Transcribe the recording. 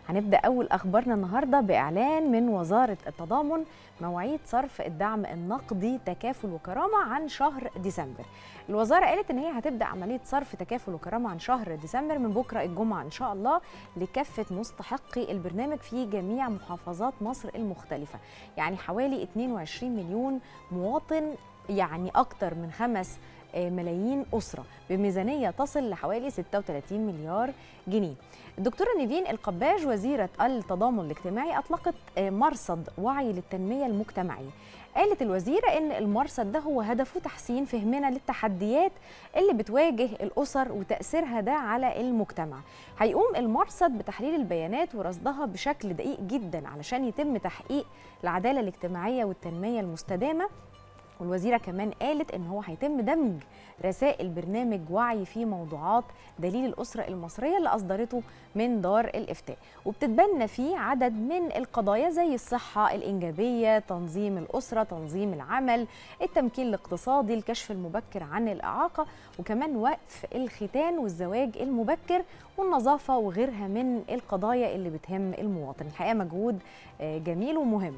هنبدأ أول أخبارنا النهاردة بإعلان من وزارة التضامن مواعيد صرف الدعم النقدي تكافل وكرامة عن شهر ديسمبر الوزارة قالت إن هي هتبدأ عملية صرف تكافل وكرامة عن شهر ديسمبر من بكرة الجمعة إن شاء الله لكافة مستحقي البرنامج في جميع محافظات مصر المختلفة يعني حوالي 22 مليون مواطن يعني أكتر من خمس ملايين أسرة بميزانية تصل لحوالي 36 مليار جنيه الدكتورة نيفين القباج وزيرة التضامن الاجتماعي أطلقت مرصد وعي للتنمية المجتمعية قالت الوزيرة إن المرصد ده هو هدفه تحسين فهمنا للتحديات اللي بتواجه الأسر وتأثيرها ده على المجتمع هيقوم المرصد بتحليل البيانات ورصدها بشكل دقيق جدا علشان يتم تحقيق العدالة الاجتماعية والتنمية المستدامة والوزيره كمان قالت ان هو هيتم دمج رسائل برنامج وعي في موضوعات دليل الاسره المصريه اللي اصدرته من دار الافتاء وبتتبنى فيه عدد من القضايا زي الصحه الانجابيه تنظيم الاسره تنظيم العمل التمكين الاقتصادي الكشف المبكر عن الاعاقه وكمان وقف الختان والزواج المبكر والنظافه وغيرها من القضايا اللي بتهم المواطن الحقيقه مجهود جميل ومهم